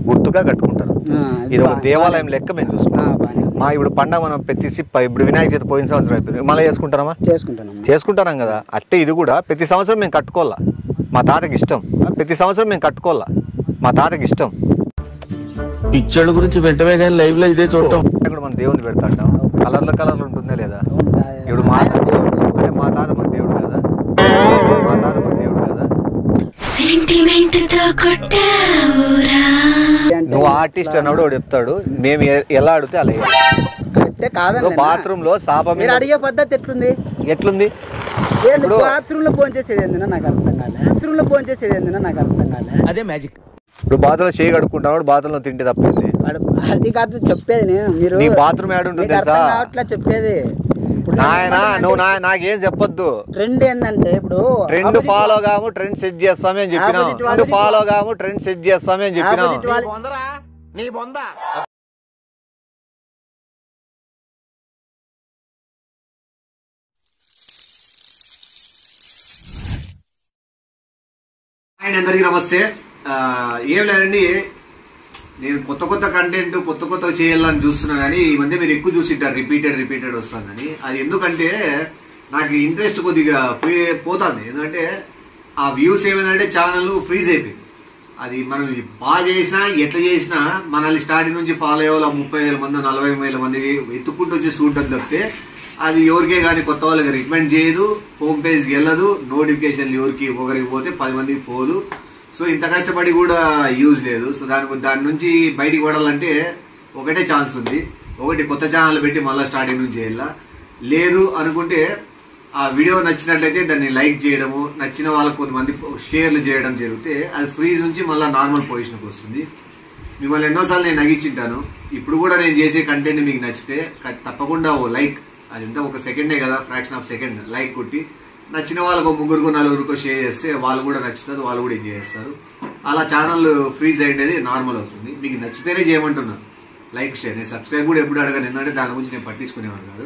గుర్తుగా కట్టుకుంటారు ఆ, ఇది ఒక బా- దేవాలయం లెక్క మేము ఆ, చూసుకుంటాం బాగానే ఉంది. మా ఇప్పుడు పండగ మనం పెట్టేసి ప- ఇప్పుడు వినాయక చవితి పోయిన సంవత్సరం అయిపోయింది మళ్ళీ చేసుకుంటారమ్మా చేసుకుంటాను చేసుకుంటాం కదా అట్టే ఇది కూడా ప్రతి సంవత్సరం మేము కట్టుకోవాలా మా తాతకి ఇష్టం ప్రతి సంవత్సరం మేము కట్టుకోవాలా మా తాతకి ఇష్టం పిచ్చోళ్ళ గురించి వెంటనే కానీ లైవ్ లో ఇదే చూడటం ఇక్కడ మనం దేవుని పెడతాంటాం కలర్ల కలర్లు ఉంటుందా లేదా ఇప్పుడు మా అంటే మా తాత మన దేవుడు కదా మా తాత మన దేవుడు కదా సెంటిమెంట్ తో కొట్టావురా నువ్వు ఆర్టిస్ట్ అన్నప్పుడు వాడు చెప్తాడు మేము ఎ- ఎలా అడిగితే అలా కరెక్టే కాదండి బాత్రూమ్ లో సాప మీరు మీద అడిగే పద్ధతి ఎట్లుంది ఎట్లుంది ఏంది ఇప్పుడు- బాత్రూమ్ లో ఫోన్ చేసేది ఏందినా నాకు అర్థం కాలే బాత్రూమ్ లో ఫోన్ చేసేది ఏందినా నాకు అర్థం కాలే అదే మ్యాజిక్ ఇప్పుడు బాత్రూమ్ చేయి కడుక్కుంటాడు బాత్రూమ్ లో తింటే తప్పింది వాడు- అది కాదు చెప్పేది నేను మీరు నీ బాత్రూమ్ ఏడు ఉంటుంది మీకు అర్థం తెలుసా? కావట్లే చెప్పేది ఇప్పుడు నాయన నువ్వు నా నాకేం చెప్పొద్దు ట్రెండ్ ఏంటంటే ఇప్పుడు ట్రెండ్ opposite ఫాలో కాము ట్రెండ్ సెట్ చేస్తామే అని చెప్పినాం Opposite ట్రెండ్ వాళ్ళది- ఫాలో కాము ట్రెండ్ సెట్ చేస్తామే అని చెప్పినాం opposite వాళ్ళ- నీ బొందా అండ్ అందరికీ నమస్తే ఆ, ఏం లేదండి నేను కొత్త కొత్త కంటెంట్ కొత్త కొత్త చేయాలని చూస్తున్నా కానీ ఈ మధ్య మీరు ఎక్కువ చూసింటారు రిపీటెడ్ రిపీటెడ్ వస్తుందని అది ఎందుకంటే నాకు ఇంట్రెస్ట్ కొద్దిగా పోయే పోతుంది ఎందుకంటే ఆ వ్యూస్ ఏమైందంటే ఛానల్ ఫ్రీజ్ అయిపోయింది అది మనం బాగా చేసినా ఎట్లా చేసినా మనల్ని స్టార్టింగ్ నుంచి ఫాలో అయ్యే వాళ్ళు ముప్పై వేల మంది నలభై వేల మంది ఎత్తుకుంటూ వచ్చి చూడడం తప్పితే అది ఎవరికే కానీ కొత్త వాళ్ళకి రికమెండ్ చేయదు హోమ్ పేజ్కి వెళ్ళదు నోటిఫికేషన్లు ఎవరికి ఒకరికి పోతే పది మందికి పోదు సో ఇంత కష్టపడి కూడా యూజ్ లేదు సో దాని దాని నుంచి బయటికి పడాలంటే ఒకటే ఛాన్స్ ఉంది ఒకటి కొత్త ఛానల్ పెట్టి మళ్ళీ స్టార్టింగ్ నుంచి చేయాల లేదు అనుకుంటే ఆ వీడియో నచ్చినట్లయితే దాన్ని లైక్ చేయడము నచ్చిన వాళ్ళకు కొంతమంది షేర్లు చేయడం జరిగితే అది ఫ్రీజ్ నుంచి మళ్ళీ నార్మల్ పొజిషన్కి వస్తుంది మిమ్మల్ని ఎన్నోసార్లు నేను నగించింటాను ఇప్పుడు కూడా నేను చేసే కంటెంట్ మీకు నచ్చితే క- తప్పకుండా ఓ లైక్ అది ఎంత ఒక సెకండే కదా ఫ్రాక్షన్ ఆఫ్ సెకండ్ లైక్ కొట్టి నచ్చిన వాళ్ళకు ఒక ముగ్గురుకో నలుగురికో షేర్ చేస్తే వాళ్ళు కూడా నచ్చుతుంది వాళ్ళు కూడా ఎంజాయ్ చేస్తారు అలా ఛానల్ ఫ్రీజ్ అయ్యేది నార్మల్ అవుతుంది మీకు నచ్చితేనే చేయమంటున్నాను లైక్ షేర్ నేను సబ్స్క్రైబ్ కూడా ఎప్పుడు అడగను ఎందుకంటే దాని గురించి నేను పట్టించుకునేవాడు కాదు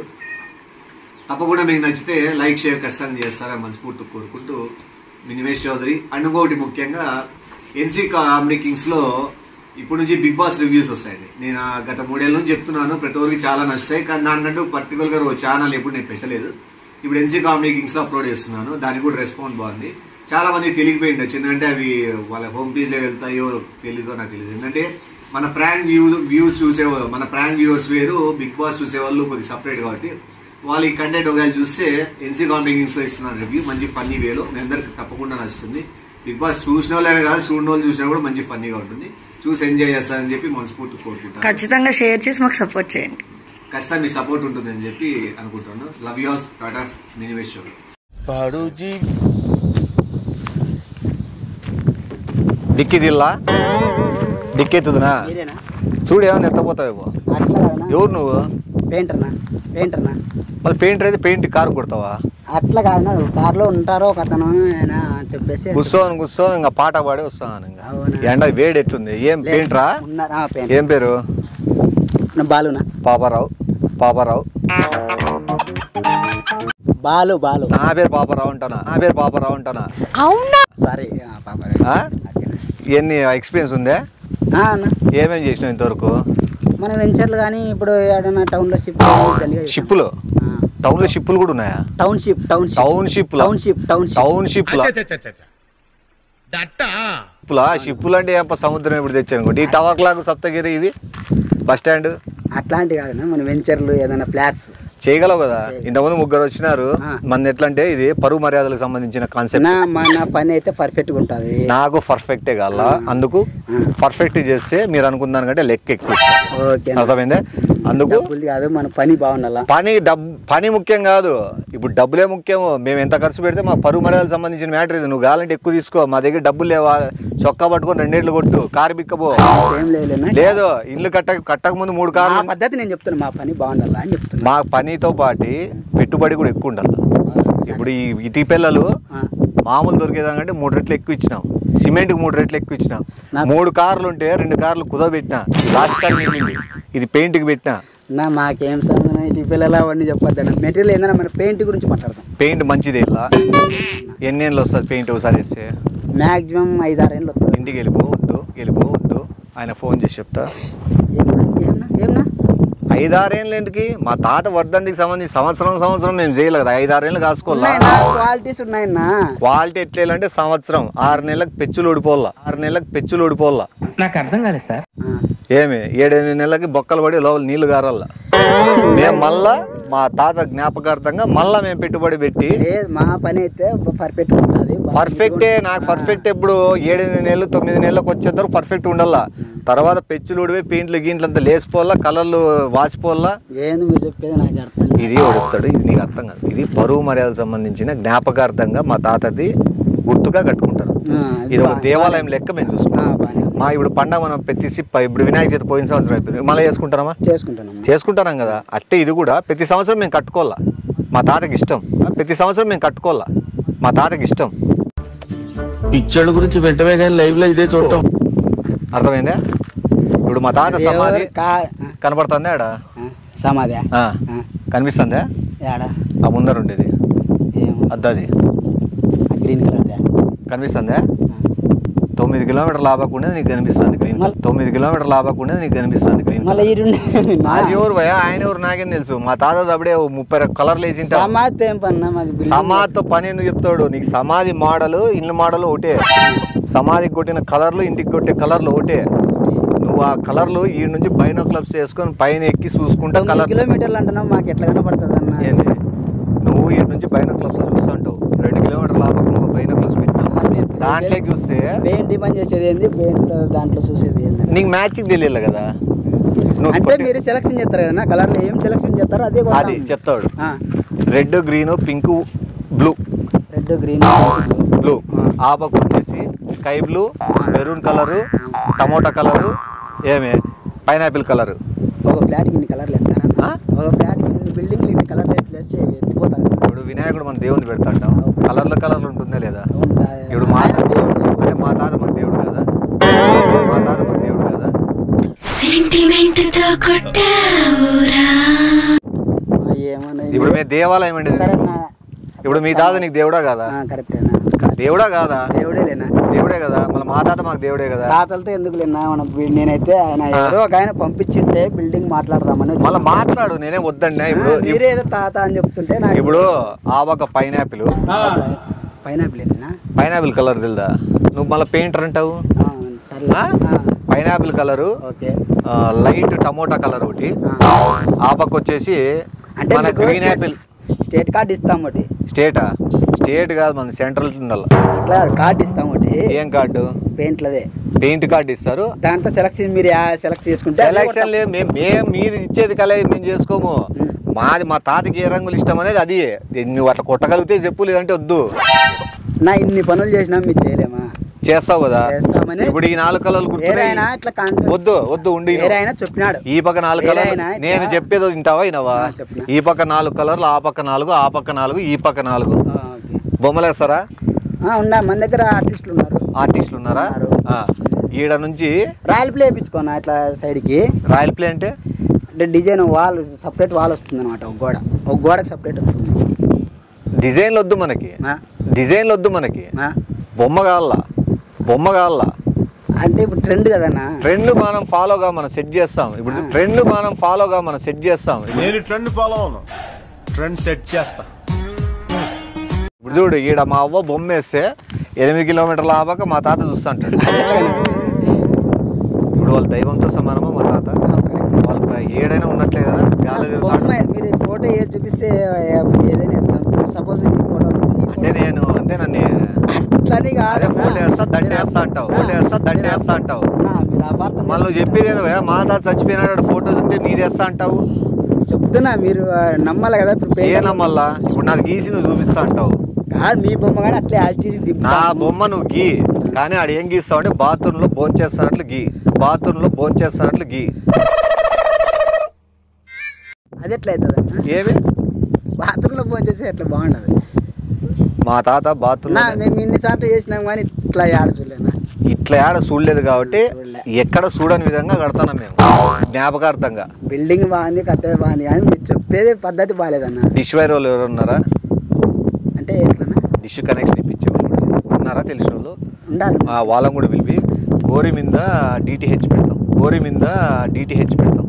తప్పకుండా మీకు నచ్చితే లైక్ షేర్ ఖచ్చితంగా చేస్తారని మనస్ఫూర్తి కోరుకుంటూ మీ నిమేష్ చౌదరి అండ్ ఇంకొకటి ముఖ్యంగా ఎన్సీ కామెడీ కింగ్స్ లో ఇప్పుడు నుంచి బిగ్ బాస్ రివ్యూస్ వస్తాయండి నేను ఆ గత మూడేళ్ళ నుంచి చెప్తున్నాను ప్రతి ఒక్కరికి చాలా నచ్చుతాయి కానీ దానికంటూ పర్టికులర్ గా ఓ ఛానల్ ఎప్పుడు నేను పెట్టలేదు ఇప్పుడు ఎన్సీ కామెడీ కింగ్స్ లో అప్లోడ్ చేస్తున్నాను దానికి కూడా రెస్పాన్స్ బాగుంది చాలా మంది తెలియకపోయింది ఎందుకంటే అవి వాళ్ళ హోమ్ పేజ్ లో వెళ్తాయో తెలీదో నాకు తెలియదు ఎందుకంటే మన ప్రాంక్ వ్యూ వ్యూస్ చూసే మన ప్రాంక్ వ్యూవర్స్ వేరు బిగ్ బాస్ చూసే వాళ్ళు కొద్దిగా సపరేట్ కాబట్టి వాళ్ళు ఈ కంటెంట్ ఒకవేళ చూస్తే ఎన్సీ కాంపిటింగ్స్ లో ఇస్తున్నారు రివ్యూ మంచి ఫన్నీ వేలో మీ అందరికి తప్పకుండా నచ్చుతుంది బిగ్ బాస్ చూసిన వాళ్ళే కాదు చూడని వాళ్ళు చూసినా కూడా మంచి ఫన్నీగా ఉంటుంది చూసి ఎంజాయ్ చేస్తారని చెప్పి మనస్ఫూర్తి కోరుకుంటాను ఖచ్చితంగా షేర్ చేసి మాకు సపోర్ట్ చేయండి ఖచ్చితంగా మీ సపోర్ట్ ఉంటుందని చెప్పి అనుకుంటున్నాను లవ్ యూ ఆల్ టాటా మినివేష్ షో పాడు జీ డిక్కి దిల్లా డిక్కెత్తుదునా మీరేనా చూడు ఏమైనా ఎత్తపోతావేమో అట్లా కాదనా ఎవరు నువ్వు పెయింటర్నా పెయింటర్నా మళ్ళీ పెయింట్ అయితే పెయింట్ కారు కొడతావా అట్లా కాదనా కార్లో ఉంటారో ఒక అతను ఆయన చెప్పేసి కూర్చోని కూర్చోని ఇంకా పాట పాడి వస్తాను ఇంకా అవునా? ఎండ వేడి ఎట్లుంది ఏం లే- పెయింట్రా ఉన్నారు ఆ, పెయింట్ ఏం పేరు నా బాలునా పాపారావు పాపారావు బాలు బాలు నా పేరు పాపారావు అంటానా నా పేరు పాపారావు అంటానా సారీ పాప ఆ? ఎన్ని ఎక్స్పీరియన్స్ ఉందే ఆ, అన్న ఏమేం చేసినావు ఇంతవరకు మన వెంచర్లు కానీ ఇప్పుడు ఏడన్నా టౌన్లో షిప్ షిప్పులు టౌన్ లో షిప్పులు కూడా ఉన్నాయా township township township township township township దట్టా షిప్పులా షిప్పులు అంటే ఏం సముద్రం ఇప్పుడు తెచ్చాను అనుకోండి ఈ టవర్ క్లాక్ సప్తగిరి ఇవి బస్ స్టాండ్ అట్లాంటివి కాదన్నా మన వెంచర్లు ఏదైనా ఫ్లాట్స్ చేయగలవు కదా ఇంతకుముందు ముగ్గురు వచ్చినారు ఆ. మన ఎట్లా అంటే ఇది పరువు మర్యాదలకు సంబంధించిన కాన్సెప్ట్ నా మన పని అయితే పర్ఫెక్ట్గా ఉంటుంది నాకు పర్ఫెక్టే కాల అందుకు పర్ఫెక్ట్ చేస్తే మీరు అనుకున్న దానికంటే లెక్క ఎక్కువ ఇస్తా. ఓకే అర్థమైందే అందుకు డబ్బులు కాదు మన పని బాగుండాలా పని డబ్ పని ముఖ్యం కాదు ఇప్పుడు డబ్బులే ముఖ్యం మేము ఎంత ఖర్చు పెడితే మా పరువు మర్యాదలకు సంబంధించిన మ్యాటర్ ఇది నువ్వు కావాలంటే ఎక్కువ తీసుకో మా దగ్గర డబ్బులు లేవా చొక్కా పట్టుకొని రెండేళ్ళు కొట్టు కారు బిక్కబో ఏం లేదులేనా లేదు ఇల్లు కట్ట కట్టక ముందు మూడు మా కార్లు పద్ధతి నేను చెప్తున్నా మా పని బాగుండాలా అని చెప్తున్నా మా పనితో పాటు పెట్టుబడి కూడా ఎక్కువ ఉండాలి ఇప్పుడు ఈ ఇటీ పిల్లలు ఆ. మామూలు దొరికేదానికంటే మూడు రెట్లు ఎక్కువ ఇచ్చినాం సిమెంట్ మూడు రెట్లు ఎక్కువ ఇచ్చినాం నాకు- మూడు కార్లు ఉంటే రెండు కార్లు కుదవబెట్టినా ఇది లాస్ట్ కార్ మిగిలింది ఇది పెయింట్కి పెట్టినా నా మాకేం సంబంధం ఇటు పిల్లలు అవన్నీ చెప్పొద్దన్న మెటీరియల్ ఏందన్నా మన పెయింట్ గురించి మాట్లాడదాం పెయింట్ మంచిది ఇలా ఎన్నేళ్ళు వస్తుంది పెయింట్ ఒకసారి వేస్తే మ్యాక్సిమం ఐదారు ఏళ్ళు వస్తుంది ఇంటికి వెళ్ళిపోవద్దు వెళ్ళిపోవద్దు ఆయన ఫోన్ చేసి చెప్తా ఏమన్నా ఏమన్నా ఏమన్నా ఐదారేళ్ళకి మా తాత వర్ధంతికి సంబంధించి సంవత్సరం సంవత్సరం మేము చేయలేదు కదా ఐదారేళ్ళు కాసుకోవాలా ఉన్నాయన్నా క్వాలిటీస్ ఉన్నాయన్నా క్వాలిటీ ఎట్లేలంటే సంవత్సరం ఆరు నెలలకు పెచ్చులు ఓడిపోవాలా ఆరు నెలలకు పెచ్చులు ఓడిపోవాలా నాకు అర్థం కాలేదు సార్ ఆ. ఏమి ఏడెనిమిది నెలలకి బొక్కలు పడి లోపల నీళ్లు గారల్ల మేము మళ్ళా మా తాత జ్ఞాపకార్థంగా మళ్ళా మేము పెట్టుబడి పెట్టి లేదు మా పని అయితే పర్ఫెక్ట్ ఉంటుంది పర్ఫెక్టే నాకు పర్ఫెక్ట్ ఎప్పుడు ఏడెనిమిది నెలలు తొమ్మిది నెలలకు వచ్చేద్దరు పర్ఫెక్ట్ ఉండాలా తర్వాత పెచ్చులు ఉడిపోయి పెయింట్లు గీంట్లు అంతా లేసిపోవాలా కలర్లు వాసిపోవాలా ఏంది మీరు చెప్పేది నాకు అర్థం కాదు. ఇది ఒడుపుతాడు ఇది నీకు అర్థం కాదు ఇది పరువు మర్యాదకు సంబంధించిన జ్ఞాపకార్థంగా మా తాతది గుర్తుగా కట్టుకుంటారు ఆ, ఇది ఒక బా- దేవాలయం లెక్క మేము ఆ, చూసుకుంటాం బాగానే ఉంది. మా ఇప్పుడు పండగ మనం ప్రతి ప- ఇప్పుడు వినాయక చవితి పోయిన సంవత్సరం అయిపోయింది మళ్ళీ చేసుకుంటారమ్మా చేసుకుంటానమ్మా చేసుకుంటారం కదా అట్టే ఇది కూడా ప్రతి సంవత్సరం మేము కట్టుకోవాలా మా తాతకి ఇష్టం ప్రతి సంవత్సరం మేము కట్టుకోవాలా మా తాతకి ఇష్టం పిచ్చోళ్ళ గురించి వెంటనే కానీ లైవ్ లో ఇదే చూడటం అర్థమైందా ఇప్పుడు మా తాత సమాధి ఎవరు కా- కనపడుతుందా ఆడ ఆ, సమాధి ఆ, కనిపిస్తుందా ఏడా ఆ ముందర ఉండేది ఏమో అద్దది గ్రీన్ కలర్ కనిపిస్తుందా తొమ్మిది కిలోమీటర్ లాభకుండా నీకు కనిపిస్తుంది గ్రీన్ మళ్ళీ- తొమ్మిది కిలోమీటర్ లాభకుండా నీకు కనిపిస్తుంది గ్రీన్ మళ్ళీ ఈ రెండు అది ఎవరు భయ ఆయన ఎవరు నాకేం తెలుసు మా తాత అప్పుడే ఓ ముప్పై కలర్లు వేసి సమాధి ఏం పన్నా మాకు building- సమాధితో పని ఎందుకు చెప్తాడు నీకు సమాధి మోడల్ ఇల్లు మోడల్ ఒకటే సమాధికి కొట్టిన కలర్లు ఇంటికి కొట్టే కలర్లు ఒకటే నువ్వు ఆ కలర్లు ఈ నుంచి బైనో క్లబ్స్ వేసుకొని పైన ఎక్కి చూసుకుంటా తొమ్మిది కలర్ కిలోమీటర్లు అంటున్నావు మాకు ఎట్లా కనపడుతుంది అన్న ఏంది నువ్వు ఈ నుంచి బైనో క్లబ్స్ చూస్తుంటావు రెండు కిలోమీటర్ల లాభం ఇంకో బైనో క్లబ్స్ పెట్టినావు దాంట్లోకి చూస్తే పెయింట్ పని చేసేది ఏంది పెయింట్ దాంట్లో చూసేది ఏంది నీకు మ్యాచింగ్ తెలియాలి కదా నువ్వు అంటే కొట్టి- మీరు సెలక్షన్ చేస్తారు కదా కలర్లో ఏం సెలక్షన్ చేస్తారో అదే అది చెప్తాడు ఆ red green pink blue red green blue ఆ పక్క వచ్చేసి sky blue maroon colour tomato colour ఏమి పైనాపిల్ కలరు ఒక ఫ్లాట్కి ఇన్ని కలర్లు ఎత్తారా ఆ? ఒక ఫ్లాట్కి ఇన్ని బిల్డింగ్లు ఇన్ని కలర్లు ఎట్లేస్తే ఎత్తిపోతారు ఇప్పుడు వినాయకుడు మన దేవుని పెడతాంటాం కలర్ల కలర్లు ఉంటుందా లేదా అవునా? ఇప్పుడు మా ఆయన దేవుడు. అంటే మా తాత మన దేవుడు కదా మా తాత మన దేవుడు కదా సెంటిమెంట్ తో కొట్టావురా ఆ, ఏమన్నా ఇప్పుడు మీ దేవాలయం అండి ఇది. సరే అన్న ఇప్పుడు మీ తాత నీకు దేవుడా కదా ఆ, కరెక్టేనా దేవుడా కాదా దేవుడే లేనా దేవుడే కదా మళ్ళీ మా తాత మాకు దేవుడే కదా తాతలతో ఎందుకు లేనా మనం వీ- నేనైతే ఆయన ఎవరో ఒక ఆయన పంపించింటే బిల్డింగ్ మాట్లాడదామని వచ్చి- మళ్ళీ మాట్లాడు నేనే వద్దండి ఇప్పుడు ఆ, మీరే ఏదో తాత అని చెప్తుంటే నాకు ఇప్పుడు ఆ ఒక పైనాపిల్ పైనాపిల్ ఏనా పైనాపిల్ కలర్ తెలుదా నువ్వు మళ్ళీ పెయింటర్ అంటావు ఆ, సర్లే. ఆ? ఆ, పైనాపిల్ కలరు ఓకే ఆ, లైట్ టమోటా కలర్ ఒకటి ఆ. ఆ పక్క వచ్చేసి అంటే మన మీకు గ్రీన్ యాపిల్ స్టేట్ కార్డు ఇస్తాం ఒకటి స్టేటా స్టేట్ కాదు మన సెంట్రల్ ఉండాలి ఇట్లా కార్డు ఇస్తాం ఒకటి ఏం కార్డు పెయింట్లదే పెయింట్ కార్డు ఇస్తారు దాంట్లో సెలక్షన్ మీరు సెలెక్ట్ చేసుకుంటే అదే సెలక్షన్ లేదు మేము మేము మీరు ఇచ్చేది కలే మేము చేసుకోము మాది మా తాతకి ఏ రంగులు ఇష్టం అనేది అది నువ్వు అట్లా కొట్టగలిగితే చెప్పు లేదంటే వద్దు కొడతాం. నా ఇన్ని పనులు చేసినా మీరు చేయలేమా చేస్తావు కదా చేస్తామని ఇప్పుడు ఈ నాలుగు కలర్లు గుర్తున్నాయి ఏరైనా ఇట్లా కాంట్రా- వద్దు వద్దు ఉండి విను. ఏరైనా చెప్పినాడు ఈ పక్క నాలుగు కలర్లు ఏరైనా ఇట్లా- నేను చెప్పేది వింటావా వినవా ఆ, చెప్పిన. ఈ పక్క నాలుగు కలర్లు ఆ పక్క నాలుగు ఆ పక్క నాలుగు ఈ పక్క నాలుగు ఆ, ఓకే. బొమ్మలు వేస్తారా ఆ, ఉన్నా మన దగ్గర ఆర్టిస్టులు ఉన్నారు ఆర్టిస్టులు ఉన్నారా ఉన్నారు. ఆ. ఈడ నుంచి రాయల్ ప్లే వేయించుకోనా ఇట్లా సైడ్కి రాయల్ ప్లే అంటే అంటే డిజైన్ వాల్ సపరేట్ వాల్ వస్తుంది అనమాట ఒక గోడ ఒక గోడకి సపరేట్ వస్తుంది డిజైన్లు వద్దు మనకి ఆ, డిజైన్లు వద్దు మనకి ఆ. బొమ్మ కావాలా బొమ్మ కావాలా అంటే ఇప్పుడు ట్రెండ్ కదన్నా ట్రెండ్లు మనం ఫాలోగా మనం సెట్ చేస్తాం ఇప్పుడు ట్రెండ్లు మనం ఫాలోగా మనం సెట్ చేస్తాం నేను ట్రెండ్ ఫాలో అవును ట్రెండ్ సెట్ చేస్తా ఇప్పుడు చూడు ఈడ మా అవ్వ బొమ్మ వేస్తే ఎనిమిది కిలోమీటర్ల ఆపాక మా తాత చూస్తుంటాడు ఇప్పుడు వాళ్ళ దైవంతో సమానమా మా తాత వాళ్ళ ఏడైనా ఉన్నట్లే కదా గాలి తిరుగుతాడు బొమ్మ మీరు ఫోటో ఏది చూపిస్తే ఏదైనా వేస్తాం సపోజ్ ఫోటో అంటే నేను అంటే నన్ను అట్లని కాదు అదే ఫోటో వేస్తా దండ వేస్తా అంటావు ఫోటో వేస్తా దండ వేస్తా అంటావు నా, మీరు అపార్థం మళ్ళీ నువ్వు చెప్పేది ఏందో భయ్యా, మా తాత చచ్చిపోయినాడు ఫోటో ఉంటే నీది వేస్తా అంటావు చెప్తున్నా మీరు ఆ, నమ్మాలి కదా ఇప్పుడు painter- ఏనా మళ్ళా ఇప్పుడు నాది గీసి నువ్వు చూపిస్తా అంటావు కాదు మీ బొమ్మ కానీ అట్లే యాస్టీసి నా బొమ్మ నువ్వు గీ కానీ ఆడు ఏం గీస్తావు అంటే బాత్రూమ్ లో భోజనం చేస్తున్నట్లు గీ బాత్రూమ్ లో భోజనం చేస్తున్నట్లు గీ అది ఎట్లా అవుతుంది ఏమి బాత్రూంలో ఫోన్ చేసి ఎట్లా బాగుండదు మా తాత బాత్రూమ్ నా మేము ఇన్ని సార్లు చేసినాం కానీ ఇట్లా ఆడ చూడలేనా ఇట్లా ఏడ చూడలేదు కాబట్టి చూడలే. ఎక్కడ చూడని విధంగా కడతాం మేము జ్ఞాపకార్థంగా బిల్డింగ్ బాగుంది కట్టేది బాగుంది కానీ మీరు చెప్పేది పద్ధతి బాగాలేదన్న డిష్ వైర్ వాళ్ళు ఎవరు ఉన్నారా అంటే ఎట్లనా డిష్ కనెక్షన్ ఇప్పించే వాళ్ళు ఉన్నారా తెలిసిన వాళ్ళు ఉండాలి ఆ, వాళ్ళని కూడా పిలిపి గోరి మీద డిటిహెచ్ పెడతాం గోరి మీద డిటిహెచ్ పెడతాం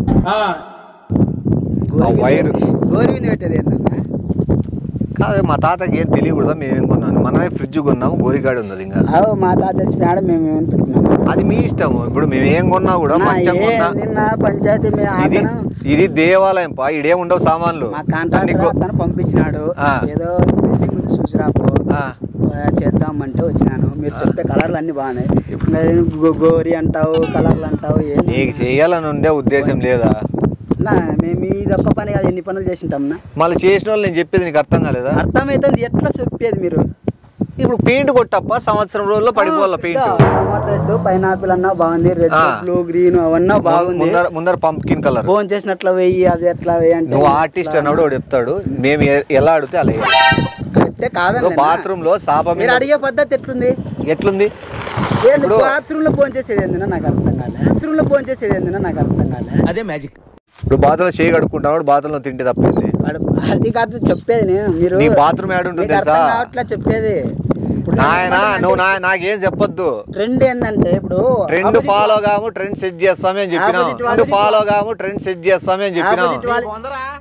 గోరి మీద- వైరు. గోరి మీద పెట్టేది ఏంటన్నా కాదు మా తాతకి ఏం తెలియకూడదా మేమేం కొన్నాను మనమే ఫ్రిడ్జ్ కొన్నాము గోరిగాడి ఉన్నది ఇంకా అవు మా తాత స్పేడ మేము ఏమని పెడుతున్నాము అది మీ ఇష్టం ఇప్పుడు మేము ఏం కొన్నా కూడా నా మంచిగా ఏ- కొన్నా నిన్న పంచాయతీ మీ ఇది అతను ఇది దేవాలయం పా ఇడేం ఉండవు సామాన్లు మా అన్ని కాంట్రాక్టర్ గో- అతను పంపించినాడు ఆ. ఏదో బిల్డింగ్ ఉంది చూసిరాపో ఆ, చేద్దామంటే వచ్చినాను మీరు చెప్పే కలర్లు అన్ని బాగున్నాయి నేను గో- గోరి అంటావు కలర్లు అంటావు ఏం నీకు చేయాలని ఉండే ఉద్దేశం లేదా నా మేము ఇది ఒక్క పని కాదు ఎన్ని పనులు చేసింటాం నా మళ్ళీ చేసిన వాళ్ళు నేను చెప్పేది నీకు అర్థం కాలేదా అర్థమైతుంది ఎట్లా చెప్పేది మీరు ఇప్పుడు పెయింట్ కొట్టప్ప సంవత్సరం రోజుల్లో పడిపోవాల పెయింట్ టమాటా రెడ్ పైనాపిల్ అన్నా బాగుంది రెడ్ ఆ. బ్లూ గ్రీన్ అవన్నా బాగుంది ముందర ముందర పంప్కిన్ కలర్ ఫోన్ చేసినట్లు వెయ్యి అది ఎట్లా వెయ్యి అంటే నువ్వు ఆర్టిస్ట్ అన్నాడు వాడు చెప్తాడు మేము ఎ- ఎలా అడిగితే అలా కరెక్టే కాదండి బాత్రూమ్ లో సాప మీరు మీద అడిగే పద్ధతి ఎట్లుంది ఎట్లుంది ఏంది ఇప్పుడు- బాత్రూమ్ లో ఫోన్ చేసేది ఏందినా నాకు అర్థం కాలే బాత్రూమ్ లో ఫోన్ చేసేది ఏందినా నాకు అర్థం కాలే అదే మ్యాజిక్ ఇప్పుడు బాత్రూమ్ చేయి కడుక్కుంటాడు బాత్రూమ్ లో తింటే తప్పింది కడుపు అది కాదు చెప్పేది నేను మీరు నీ బాత్రూమ్ యాడ్ ఉంటుంది మీకు అర్థం తెలుసా? కావట్లే చెప్పేది ఇప్పుడు నాయన నువ్వు నా నాకేం చెప్పొద్దు ట్రెండ్ ఏంటంటే ఇప్పుడు ట్రెండ్ opposite ఫాలో కాము ట్రెండ్ సెట్ చేస్తామే అని చెప్పినాం Opposite ట్రెండ్ వాళ్ళది- ఫాలో కాము ట్రెండ్ సెట్ చేస్తామే అని చెప్పినాం opposite వాళ్ళు-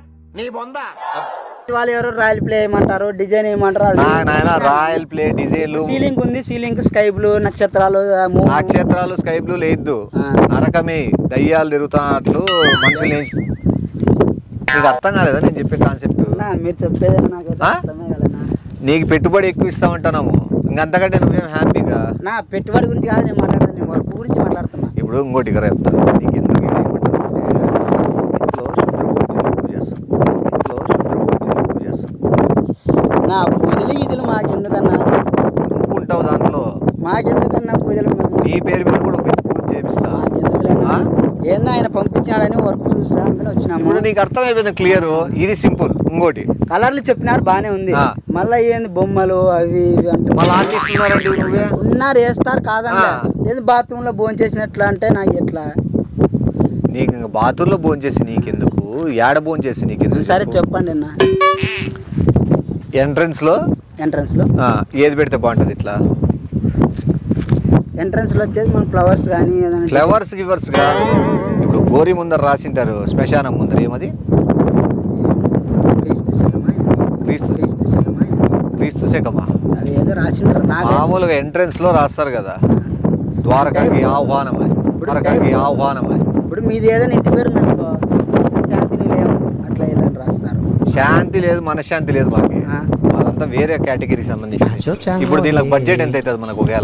వాళ్ళు ఎవరు రాయల్ ప్లే ఏమంటారు డిజైన్ ఏమంటారు అది నా నాయన రాయల్ ప్లే డిజైన్లు సీలింగ్ ఉంది సీలింగ్ స్కై బ్లూ నక్షత్రాలు ఆ moon. నక్షత్రాలు స్కై బ్లూ లేదు ఆ. నరకమే దయ్యాలు తిరుగుతున్నట్లు మనుషులు ఏం నీకు అర్థం కాలేదా నేను చెప్పే కాన్సెప్ట్ నా, మీరు చెప్పేది నాకు ఆ? అర్థమే కాలేనా నీకు పెట్టుబడి ఎక్కువ ఇస్తామంటున్నాము ఇంకంతకంటే నువ్వేం హ్యాపీగా నా పెట్టుబడి గురించి కాదు నేను మాట్లాడుతున్నా నేను వర్క్ గురించి మాట్లాడుతున్నా ఇప్పుడు ఇంకోటి ఇక్కడ చెప్తాను నీకు ఎందుకు ఇది ఏమంటారంటే, ఇంట్లో శుద్ర పూజలు ఎక్కువ చేస్తాం ఇంట్లో శుద్ర పూజలు ఎక్కువ చేస్తాం నా పూజలు ఈజులు మాకెందుకన్నా నువ్వు ఉంటావు దాంట్లో మాకెందుకన్నా పూజలు మేము నీ పేరు మీద కూడా ఒక పూజ చేపిస్తా మాకెందుకులేనా? ఆ? ఏందో ఆయన పంపించాడని వర్క్ చూసినా అందులో వచ్చినాము ఇప్పుడు నీకు అర్థమైపోయింది క్లియర్ ఇది సింపుల్ ఇంకోటి కలర్లు చెప్పినారు బానే ఉంది ఆ. మళ్ళీ ఏంది బొమ్మలు అవి ఇవి అంటే మళ్ళీ ఆర్టిస్ట్ ఉన్నారండి నువ్వే ఉన్నారు వేస్తారు కాదండి ఆ. ఏది బాత్రూమ్ లో భోజనం చేసినట్లు అంటే నాకు ఎట్లా నీకు ఇంకా బాతుల్లో భోజనం చేసి నీకెందుకు ఏడ భోజనం చేసి నీకెందుకు సరే చెప్పండి అన్న ఎంట్రన్స్ లో ఎంట్రన్స్ లో ఆ, ఏది పెడితే బాగుంటది ఇట్లా ఎంట్రన్స్ లో వచ్చేసి మన ఫ్లవర్స్ కానీ ఏదైనా ఫ్లవర్స్ గివర్స్ గా ఇప్పుడు గోరి ముందర రాసింటారు శ్మశానం ముందర ఏమది క్రీస్తు శకమా? క్రీస్తు క్రీస్తు శకమా? క్రీస్తు శకమా అది ఏదో రాసింటారు నాకు మామూలుగా ఎంట్రన్స్ లో రాస్తారు కదా ద్వారకాకి ఆహ్వానం అని ద్వారకాకి ఆహ్వానం అని ఇప్పుడు మీది ఏదైనా ఇంటి పేరు ఉందనుకో శాంతి నిలయం అట్లా ఏదైనా రాస్తారు శాంతి లేదు మనశ్శాంతి లేదు మాకు ఆ. అదంతా వేరే కేటగిరీకి సంబంధించి ఇప్పుడు దీనికి బడ్జెట్ ఎంత అవుతుంది మనకు ఒకవేళ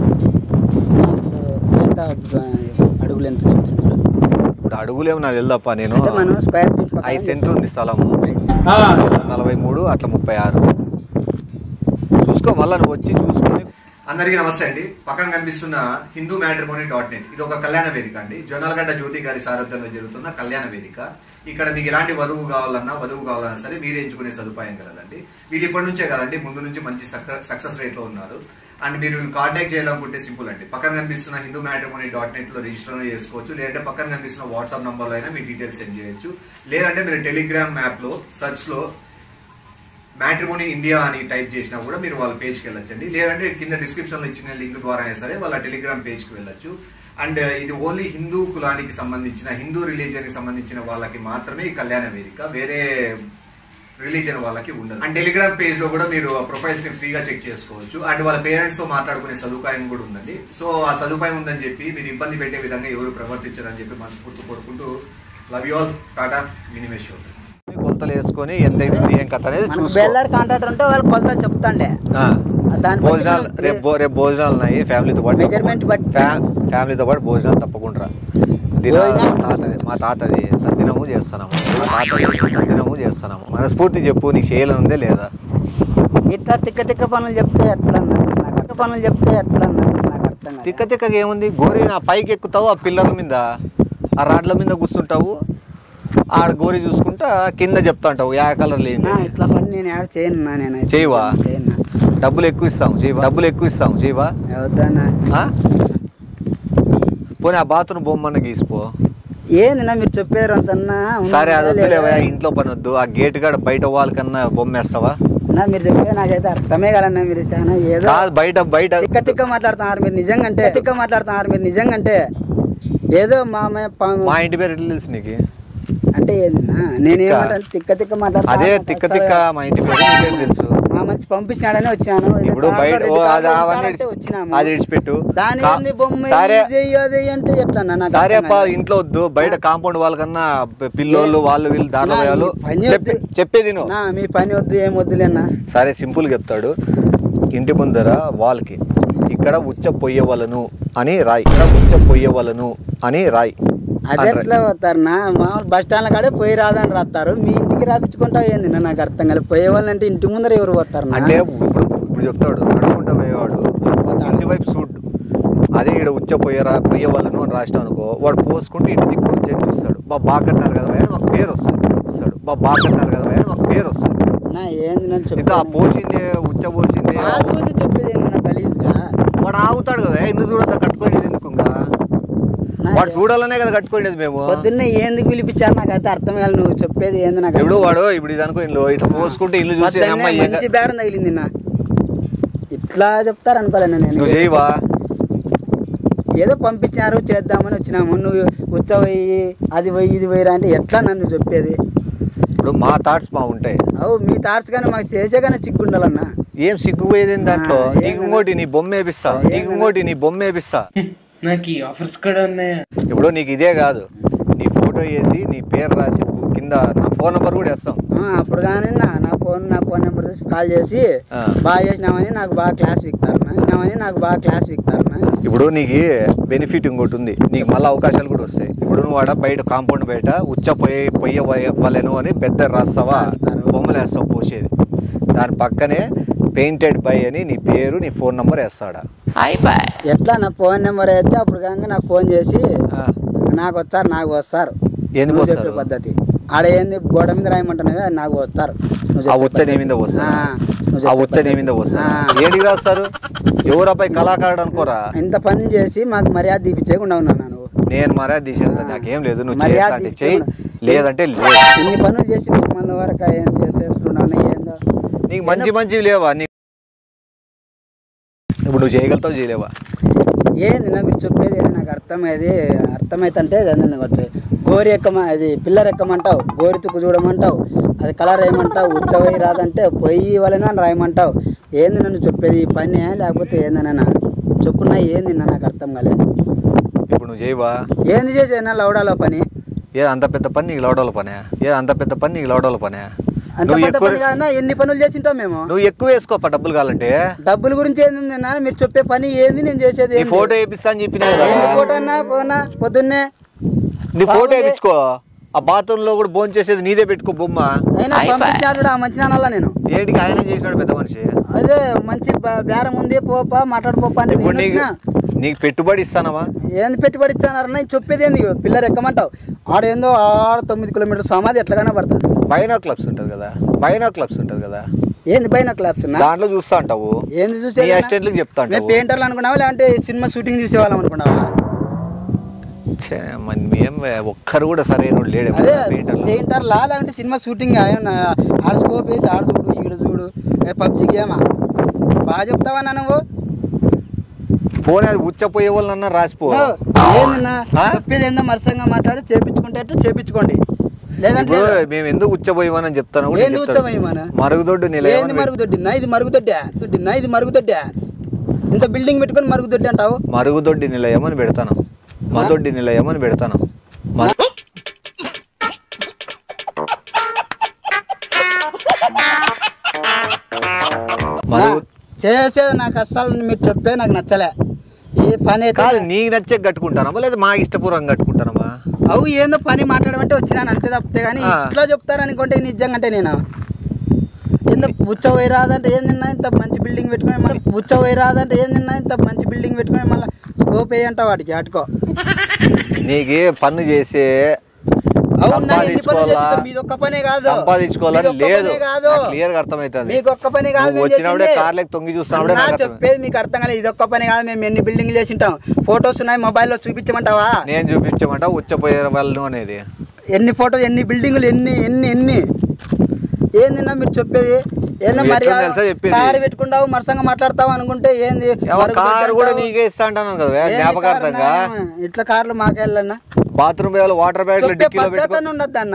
ఎంత ఆ, అడుగులు ఎంత చెప్తున్నారు ఇప్పుడు అడుగులేమో నాకు తెలుదప్ప నేను అంటే మనం స్క్వేర్ ఫీట్ ప్రకారం ఐదు సెంట్లు ఉంది స్థలము నలభై మూడు అట్లా ముప్పై ఆరు చూసుకో మళ్ళా నువ్వు వచ్చి చూసుకొని అందరికీ నమస్తే అండి పక్కన కనిపిస్తున్న హిందూ మ్యాట్రిమోనీ డాట్ నెట్ ఇది ఒక కళ్యాణ వేదిక అండి జొన్నలగడ్డ జ్యోతి గారి సారథ్యంలో జరుగుతున్న కళ్యాణ వేదిక ఇక్కడ మీకు ఎలాంటి వధువు కావాలన్నా వధువు కావాలన్నా సరే మీరే ఎంచుకునే సదుపాయం కలదండి వీళ్ళు ఇప్పటి నుంచే కదండి ముందు నుంచి మంచి సక్సెస్ రేట్ లో ఉన్నారు అండ్ మీరు కాంటాక్ట్ చేయాలనుకుంటే సింపుల్ అండి పక్కన కనిపిస్తున్న హిందూ మ్యాట్రిమోనీ డాట్ నెట్ లో రిజిస్టర్ చేసుకోవచ్చు లేదంటే పక్కన కనిపిస్తున్న వాట్సాప్ నంబర్ లో అయినా మీ డీటెయిల్స్ సెండ్ చేయొచ్చు లేదంటే మీరు టెలిగ్రామ్ యాప్ లో సర్చ్ లో మ్యాట్రిమోనీ ఇండియా అని టైప్ చేసినా కూడా మీరు వాళ్ళ పేజ్కి వెళ్ళొచ్చండి లేదంటే కింద డిస్క్రిప్షన్ లో ఇచ్చిన లింక్ ద్వారా అయినా సరే వాళ్ళ టెలిగ్రామ్ పేజ్కి వెళ్ళొచ్చు అండ్ ఇది ఓన్లీ హిందూ కులానికి సంబంధించిన హిందూ రిలీజియన్ కి సంబంధించిన వాళ్ళకి మాత్రమే ఈ కళ్యాణ వేదిక వేరే రిలీజియన్ వాళ్ళకి ఉండదు అండ్ టెలిగ్రామ్ పేజ్ లో కూడా మీరు ప్రొఫైల్స్ ని ఫ్రీగా చెక్ చేసుకోవచ్చు అండ్ వాళ్ళ పేరెంట్స్ తో మాట్లాడుకునే సదుపాయం కూడా ఉందండి సో ఆ సదుపాయం ఉందని చెప్పి మీరు ఇబ్బంది పెట్టే విధంగా ఎవరు ప్రవర్తించారని చెప్పి మనస్ఫూర్తి కోరుకుంటూ లవ్ యూ ఆల్ టాటా మినిమేష్ అవుతుంది కొలతలు వేసుకొని ఎంత అవుతుంది ఏం కథ అనేది మనకు చూసుకో బెల్లర్ కాంట్రాక్టర్ ఉంటే వాళ్ళు కొలత చెప్తాండే ఆ. దాని బట్టి భోజనాలు మనం- రేపు భో- రేపు భోజనాలు ఉన్నాయి ఫ్యామిలీతో పాటు Measurement బట్టి. ఫ్యా- ఫ్యామిలీతో పాటు భోజనాలు తప్పకుండా దిన భోజనాలు? మా తాతది మా తాతది తద్దినము చేస్తున్నాము మా తాతది తద్దినము చేస్తున్నాము మనస్ఫూర్తి చెప్పు నీకు చేయాలని ఉందే లేదా ఇట్లా తిక్క తిక్క పనులు చెప్తే ఎట్లా అన్నారు నాకు తిక్క పనులు చెప్తే ఎట్లా అన్నారు నాకు అర్థం కాదు తిక్క తిక్కగా ఏముంది గోరి నా పైకి ఎక్కుతావు ఆ పిల్లల మీద ఆ రాడ్ల మీద కూర్చుంటావు ఆడ గోరి చూసుకుంటా కింద చెప్తా ఉంటావు యా కలర్ లేని నా ఇట్లా పని నేను యాడ్ చేయను నా నేను చేయవా? చేయను డబ్బులు ఎక్కువ ఇస్తాము చేయవా డబ్బులు ఎక్కువ ఇస్తాము చేయవా అవుతానా ఆ? పోనీ ఆ బాత్రూమ్ బొమ్మన్న గీసిపో ఏంది నా మీరు చెప్పారు అంతన్నా సరే అది వద్దులేవా ఇంట్లో పని వద్దు ఆ గేట్ కాడ బయట వాళ్ళ కన్నా బొమ్మ వేస్తావా నా మీరు చెప్పేది నాకైతే అర్థమే కదన్నా మీరు చాలా ఏదో కాదు బయట బయట తిక్క తిక్క మాట్లాడుతున్నారు మీరు నిజంగా అంటే తిక్క మాట్లాడుతున్నారు మీరు నిజంగా అంటే ఏదో మా మే- ప- మా ఇంటి పేరు ఎట్లా తెలుసు నీకు అంటే ఏందన్నా నేనేమంటాను తిక్క తిక్క మాట్లాడుతున్నా అదే తిక్క తిక్క మా ఇంటి పేరు నీకేం తెలుసు మా మంచి పంపించినాడని వచ్చాను ఇది ఇప్పుడు కార్లో బయట రెండు ఓ, కార్లు అది అవన్నీ ఉంటారంటే ఇడిచి- వచ్చినాము. అది ఇడిచిపెట్టు దాని కా- ఏంది బొమ్మ సరే ఇది ఎయ్యి, అది ఎయ్యి అంటే ఎట్లా అన్న? నాకు సరే అర్థం అప్ప కాదు. ఇంట్లో వద్దు బయట కాంపౌండ్ వాళ్ళకన్నా పి- పిల్లోళ్ళు వాళ్ళు వీళ్ళు దారిలో నా, వాళ్ళు ఈ పని చెప్పి వద్దు. చెప్పేది నువ్వు నా మీ పని వద్దు ఏం వద్దులేనా సరే సింపుల్ చెప్తాడు ఇంటి ముందర వాళ్ళకి ఇక్కడ ఉచ్చ పొయ్యవలను అని రాయి ఇక్కడ ఉచ్చ పొయ్యవలను అని రాయి అది ఎట్లా పోతారు నా మామూలు బస్ స్టాండ్ కాడే పోయి రాదని రాస్తారు మీ ఇంటికి రాపించుకుంటావు ఏంది నా? నాకు అర్థం కాదు పోయే వాళ్ళంటే ఇంటి ముందర ఎవరు పోతారు నా? అంటే ఇప్పుడు ఇప్పుడు చెప్తాడు నడుచుకుంటా పోయేవాడు ఇంటి వైపు సూట్ అదే ఇక్కడ ఉచ్చ పొయ్యరా పొయ్యవలను అని రాసినావు అనుకో వాడు పోసుకుంటే ఇంటి దిక్కు వచ్చి చూస్తాడు బా బాగా కట్టినారు కదా భయ్యా, మాకు పేరు వస్తుంది వస్తాడు బా బాగా కట్టినారు కదా భయ్యా, మాకు పేరు వస్తుంది నా ఏంది నన్ను ఇంకా ఆ చెప్పేది? పోసిందే ఉచ్చ పోసిందే ఆసుపత్రి చెప్పేది ఏంది నా గలీజ్గా? వాడు ఆగుతాడు కదా ఇల్లు చూడద్దా కట్టుకోండి ఎందుకు ఇంకా నా వాడు చూడాలనే కదా కట్టుకోండి మేము పొద్దున్నే ఎందుకు పిలిపించారు నాకైతే అర్థం కాదు నువ్వు చెప్పేది ఏంది నాకు ఇప్పుడు వాడు ఇప్పుడు ఇది అనుకో ఇల్లు ఇట్లా పోసుకుంటే ఇల్లు చూసి పొద్దున్నే అమ్మాయి ఏం మంచి బేరం తగిలింది నా ఇట్లా చెప్తారు అనుకోలేను నేను నువ్వు చేయవా ఏదో పంపించారు చేద్దామని వచ్చినాము నువ్వు ఉత్సవ పోయి అది పోయి ఇది పోయిరా అంటే ఎట్లా నన్ను చెప్పేది ఇప్పుడు మా థాట్స్ మా ఉంటాయి అవు మీ తార్స్ కానీ మాకు చేసే కానీ సిగ్గుండాలన్నా ఏం సిగ్గుపోయేది ఏంది దాంట్లో ఆ, ఏం నీకు ఇంకోటి నీ బొమ్మ వేపిస్తా ఏం నీకు ఇంకోటి నీ బొమ్మ వేపిస్తా నాకు ఈ ఆఫర్స్ కూడా ఉన్నాయా ఇప్పుడు నీకు ఇదే కాదు నీ ఫోటో వేసి నీ పేరు రాసి కింద నా ఫోన్ నెంబర్ కూడా వేస్తాం ఆ, అప్పుడు కానీ నా నా ఫోన్ నా ఫోన్ నెంబర్ చూసి కాల్ చేసి ఆ. బాగా చేసినామని నాకు బాగా క్లాస్ విక్తారనా ఇచ్చినామని నాకు బాగా క్లాస్ విక్తారనా ఇప్పుడు నీకు బెనిఫిట్ ఇంకోటి ఉంది నీకు మళ్ళీ అవకాశాలు కూడా వస్తాయి ఇప్పుడు నువ్వు ఆడ బయట కాంపౌండ్ బయట ఉచ్చ పొయ్య పొయ్య వలెను అని పెద్ద రాస్తావా బొమ్మలు వేస్తావు పోసేది దాని పక్కనే పెయింటెడ్ బై అని నీ పేరు నీ ఫోన్ నెంబర్ వేస్తాడా ఎట్లా నా ఫోన్ నెంబర్ అయితే అప్పుడు కానీ నాకు ఫోన్ చేసి నాకు వస్తారు నాకు వస్తారు ఎందుకు నువ్వు వస్తారు? చెప్పే పద్ధతి ఆడ ఏంది గోడ మీద రాయమంటున్నావే అది నాకు వస్తారు నువ్వు ఆ చెప్పే ఉచ్చ నీ మీద వస్తా ఆ, నువ్వు ఆ చెప్పే ఉచ్చ నీ మీద వస్తా ఆ. ఏడికి రాస్తారు ఎవరు అబ్బాయి కళాకారుడు అనుకోరా ఇంత పని చేసి మాకు మర్యాద తీపిచ్చేయకుండా ఉన్నాను నువ్వు నేను మర్యాద తీసేది నాకేం లేదు నువ్వు మర్యాద చేస్తా అంటే చెయ్యి తీసుకోను. లేదంటే లేదు ఇన్ని పనులు చేసి మన వరకు ఏం చేసేస్తున్నావు ఏందో నీకు మంచి మంచివి లేవా నీకు ఇప్పుడు నువ్వు చేయగలుగుతావు చేయలేవా ఏంది నా మీరు చెప్పేది ఏది నాకు అర్థమయ్యేది అర్థమైతే చందన వచ్చి గోరి ఎక్కమ అది పిల్లర్ ఎక్కమంటావు గోరి తుక్కు చూడమంటావు అది కలర్ వేయమంటావు ఉచ్చవై రాదంటే పొయ్యి వాళ్ళని అని రాయమంటావు ఏంది నన్ను చెప్పేది ఈ పని లేకపోతే ఏందన్నా చెప్పున్నా ఏంది నా నాకు అర్థం కాలేదు ఇప్పుడు నువ్వు చేయవా ఏంది చేసేనా లౌడాలో పని ఏ అంత పెద్ద పని నీకు లౌడోల పనే ఏ అంత పెద్ద పని నీకు లౌడోల పనే అంత నువ్వు పెద్ద ఎక్కువ పని కాదన్నా ఎన్ని పనులు చేసింటావు మేము నువ్వు ఎక్కువ వేసుకోపా డబ్బులు కావాలంటే డబ్బుల గురించి ఏంది అన్న మీరు చెప్పే పని ఏంది నేను చేసేది నీ ఏంది? ఫోటో వేపిస్తా అని చెప్పినా కదా ఏంది ఫోటో అన్నా పోనా పొద్దున్నే నీ ఫోటో బాగుంది. వేపించుకో ఆ బాత్రూమ్ లో కూడా భోజనం చేసేది నీదే పెట్టుకో బొమ్మ అయినా పంపించాడు ఆ మంచి నాన్నలా నేను ఏంటికి ఆయన చేసినాడు పెద్ద మనిషి అదే మంచి బ- బేరం ఉంది పోపా మాట్లాడుకోపా అని ఇప్పుడు నేను నీకు వచ్చినా. నీకు పెట్టుబడి ఇస్తానవా ఏంది పెట్టుబడి ఇచ్చానన్నా చెప్పేది ఏంది పిల్లలు ఎక్కమంటావు ఆడ ఏందో ఆడ తొమ్మిది కిలోమీటర్ సమాధి ఎట్లాగైనా పడుతుంది బైనో క్లబ్స్ ఉంటది కదా బైనో క్లబ్స్ ఉంటది కదా ఏంది పైన క్లాప్స్ ఉన్నా దాంట్లో చూస్తా అంటావు ఏంది నీ చూసే అసిస్టెంట్లకు చెప్తా మేము అంటావు పెయింటర్లు అనుకున్నావా లేదంటే సినిమా షూటింగ్ చూసేవాళ్ళం అనుకున్నావా ఛే, మరి మేం ఒక్కరు కూడా సరైన లేడే అదే పెయింటర్లు పెయింటర్ లా లేదంటే సినిమా షూటింగ్ ఆడ స్కోప్ వేసి ఆడ చూడు ఈడ చూడు పబ్జి గేమా బాగా చెప్తావా నువ్వు పోనీ అది ఉచ్చపోయే వాళ్ళన్నా రాసిపో ఏందన్నా ఆ? చెప్పేది ఏందో మరసంగా మాట్లాడి చేపించుకుంటే అంటే చేపించుకోండి లేదంటే ఇప్పుడు లేదు. మేము ఎందుకు ఉచ్చపోయేవని చెప్తాను కూడా ఏంది చెప్తాను. ఉచ్చపోయేమనా? మరుగుదొడ్డు ఏంది నిలయం మరుగుదొడ్డినా ఇది మరుగుదొడ్డా దొడ్డినా ఇది మరుగుదొడ్డా ఇంత బిల్డింగ్ పెట్టుకొని మరుగుదొడ్డి అంటావు మరుగుదొడ్డి నిలయం అని పెడతాను మదొడ్డి నిలయం అని పెడతాను మ- మరుగు చేసేది నాకు అస్సలు మీరు చెప్పే నాకు నచ్చలే ఈ పని అయితే కాదు నీకు నచ్చే కట్టుకుంటానమ్మా లేదా మా ఇష్టపూర్వకంగా కట్టుకుంటానమ్మా అవు ఏందో పని మాట్లాడమంటే వచ్చినాను అంతే తప్పితే కానీ ఆ. ఇట్లా చెప్తారనుకుంటే నిజంగా అంటే నేను ఎంత ఉచ్చ పోయి రాదంటే ఏం తిన్నా ఇంత మంచి బిల్డింగ్ పెట్టుకొని మళ్ళీ ఉచ్చ పోయి రాదంటే ఏం తిన్నా ఇంత మంచి బిల్డింగ్ పెట్టుకొని మళ్ళీ స్కోప్ వేయంట వాడికి అటుకో నీకు పన్ను చేసే అవునా ఎన్ని పనులు సంపాదించుకోవాలా చేస్తుంటే మీది ఒక్క పనే కాదు సంపాదించుకోవాలని మీది ఒక్క లేదు పనే కాదు క్లియర్ గా అర్థమవుతుంది మీకు ఒక్క పని కాదు నువ్వు మేము వచ్చినప్పుడే చేసింది. కార్లకి తొంగి చూస్తున్నప్పుడే అన్నా నాకు అర్థమైంది. చెప్పేది మీకు అర్థం కాలేదు ఇది ఒక్క పని కాదు మేము ఎన్ని బిల్డింగ్లు చేసింటాం ఫొటోస్ ఉన్నాయి మొబైల్లో చూపించమంటావా నేను చూపించమంట ఉచ్చపోయే వాళ్ళు అనేది ఎన్ని ఫోటోలు ఎన్ని బిల్డింగులు ఎన్ని ఎన్ని ఎన్ని ఏందన్నా మీరు చెప్పేది ఏంది నువ్వు మరి ఎట్లా తెలుసా చెప్పేది? కారు పెట్టుకుంటావు మరసంగా మాట్లాడతావు అనుకుంటే ఏంది ఎవరు మరుగుదొడ్డి కారు కూడా అంటావు? నీకే ఇస్తా అంటాను కదా ఏంది జ్ఞాపకార్థంగా కారు నా? ఇట్లా కార్లు మాకెళ్ళన్నా బాత్రూమ్ వేలు వాటర్ బ్యాగ్లు చెప్పే డిక్కీలో పెట్టుకో పద్ధతి ఉండద్దు అన్న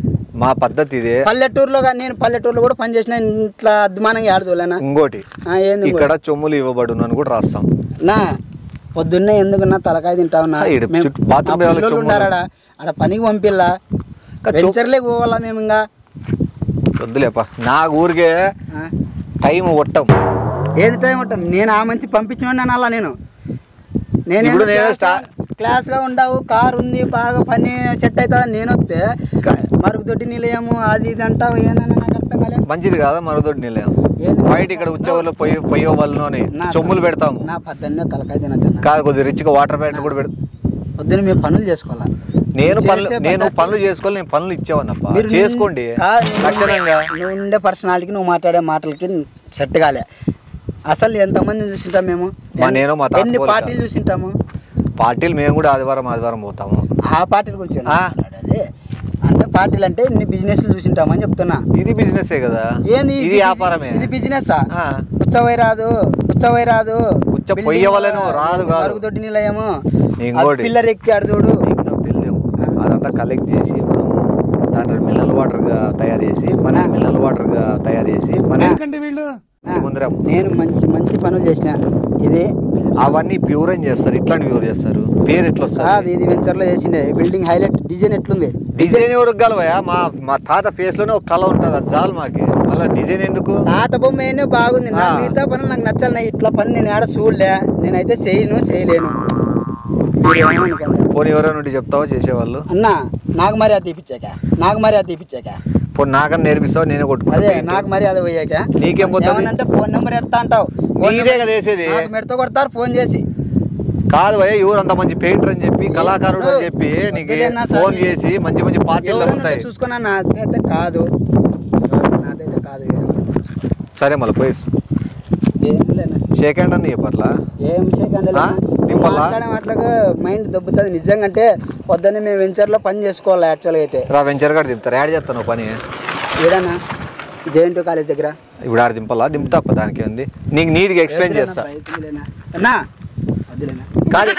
మా పద్ధతి ఇది పల్లెటూరులో కానీ నేను పల్లెటూరులో కూడా పని చేసిన ఇట్లా అద్మానంగా ఆడదులేనా ఇంకోటి ఏంది ఇక్కడ చొమ్ములు ఇవ్వబడును అని కూడా రాస్తాం నా పొద్దున్నే ఎందుకన్నా తలకాయ తింటావు నా ఆ, ఈడ మేము- చుట్టూ బాత్రూమ్ ఆ వేయాలి పిల్లోళ్ళు చొమ్ములు. ఉండారాడ ఆడ పనికి పంపిల్లా ఇంకా చొ- వెంచర్లే పోవాలా మేము ఇంకా వద్దులేపా నా ఊరికే ఆ? టైం కొట్టం ఏది టైం ఉంటాం నేను ఆ మంచి పంపించిన అలా నేను నేను ఇప్పుడు నేను క్లాస్ స్టా- క్లాస్ గా ఉండవు కార్ ఉంది బాగా పని సెట్ అవుతుంది నేను వస్తే మరుగుదొడ్డి నిలయము అది ఇది అంటావు ఏనన్నా నాకు అర్థం కాలే మంచిది కాదా మరొదటి నిలయం ఏంది? బయట ఇక్కడ వచ్చేవాళ్ళు పొయ్యి పొయ్యో వాళ్ళు అని నా- చొమ్ములు పెడతాము నా పద్దన్నే తలకాయ తినద్దు కాదు కొద్దిగా రిచ్గా వాటర్ బ్యాట్లు కూడా పెడతాం పొద్దున్న మేము పనులు చేసుకోవాలా నేను పనులు చేసే నేను పద్ధతి- పనులు చేసుకోవాలి నేను పనులు ఇచ్చేవాడినప్ప మీరు చేసుకోండి కాదు, నువ్వు లక్షణంగా ఉండే- నువ్వు ఉండే పర్సనాలిటీకి నువ్వు మాట్లాడే మాటలకి సెట్ కాలే అసలు ఎంతమంది చూసింటాం మేము మా నేను మా తాత ఎన్ని పోలిక. పార్టీలు చూసింటాము పార్టీలు మేము కూడా ఆదివారం ఆదివారం పోతాము ఆ పార్టీల గురించి ఆ. మాట్లాడేది అంటే పార్టీలు అంటే ఇన్ని బిజినెస్లు చూసింటామని చెప్తున్నా ఇది బిజినెస్ కదా ఏంది ఇది వ్యాపారమే ఇది బిజినెస్ ఆ. ఉచ్చవై రాదు ఉచ్చవై రాదు ఉచ్చ పొయ్యవలెను, రాదు కాదు. మరుగుదొడ్డి నిలయము ఇంకోటి. పిల్లర్ ఎక్కి ఆడు చూడు నీకు నాకు తెలియదు అదంతా కలెక్ట్ చేసి మనం దాంట్లో మినరల్ వాటర్ గా తయారు చేసి మన మినరల్ వాటర్ గా తయారు చేసి మన ఇంటి ముందర నేను మంచి మంచి పనులు చేసిన ఇది అవన్నీ ప్యూర్ అని చేస్తారు ఇట్లాంటి ప్యూర్ చేస్తారు పేరు ఎట్లా కాదు వస్తుంది ఇది వెంచర్ లో చేసిండే బిల్డింగ్ హైలైట్ డిజైన్ ఎట్లుంది డిజైన్ ఎవరికి గలవయా మా మా తాత ఫేస్ లోనే ఒక కళ ఉంటుంది అది చాలు మాకి మళ్ళీ డిజైన్ ఎందుకు తాత బొమ్మ అయినా బాగుంది నా ఆ. మిగతా పనులు నాకు నచ్చాలి నా ఇట్లా పని నేను ఆడ చూడలే నేనైతే చేయను చేయలేను మీరు ఏమనుకోండి. పోనీ ఎవరైనా ఉండి చెప్తావా చేసేవాళ్ళు అన్నా నాకు మర్యాద తీపిచ్చాక నాకు మర్యాద తీపిచ్చాక పోనీ నాకన్నా నేర్పిస్తావా నేనే అదే కొట్టుకుంటా నాకు మర్యాద పోయాక నీకేం పోతుంది? ఏమనంటే ఫోన్ నెంబర్ ఎత్తా అంటావు ఫోన్ నీదే నెంబర్- కదా వేసేది. నాకు మెడతో కొడతారు ఫోన్ చేసి కాదు భయ ఎవరు అంత మంచి పెయింటర్ అని చెప్పి కళాకారుడు అని ఏ, చెప్పి నీకు వద్దులేనా ఫోన్ సార్. చేసి మంచి మంచి పార్టీలు ఎవరైనా తగ్గుతాయి చూసుకున్నా నాదైతే కాదు నాదైతే కాదు సరే మళ్ళీ పోయి ఏం లేనా షేక్ హ్యాండ్ అని చెప్పట్లా ఏం చేయకండి ఆ? నింపల్లా? మాట్లాడే మాటలుగా మైండ్ దొబ్బుతుంది నిజంగా అంటే పొద్దున్నే మేము వెంచర్లో పని చేసుకోవాలి యాక్చువల్గా అయితే రా వెంచర్ గారు దింపుతారు యాడ్ చేస్తాను పని ఏడన్నా జేఎన్టీ కాలేజ్ దగ్గర ఇప్పుడు ఆడ దింపాలా దింపుతా అప్ప దానికి ఉంది నీకు నీట్గా ఎక్స్ప్లెయిన్ చేస్తా వద్దులేనా అన్నా వద్దులేనా కాదు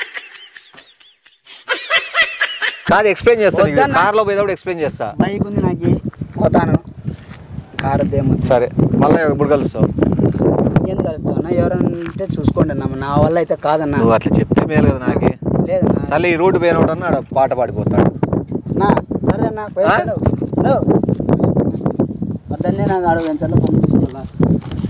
కాదు ఎక్స్ప్లెయిన్ చేస్తా నీకు వద్దన్నా. కార్లో పోయేటప్పుడు ఎక్స్ప్లెయిన్ చేస్తా బైక్ ఉంది నాకు పోతాను కారు దేమో సరే మళ్ళీ ఎప్పుడు కలుస్తావు ఎందుకు కలుగుతావు ఎవరంటే చూసుకోండి అన్న నా వల్ల అయితే కాదన్నా నువ్వు అట్లా చెప్తే మేలు కదా నాకి లేదన్నా సరే ఈ రోడ్డు పోయినోడు అన్న ఆడ పాట పాడిపోతాడు నా సరే అన్న పోయాను వద్దన్నే నాకు ఆడ వెంచర్లో పని చేసుకోవాలా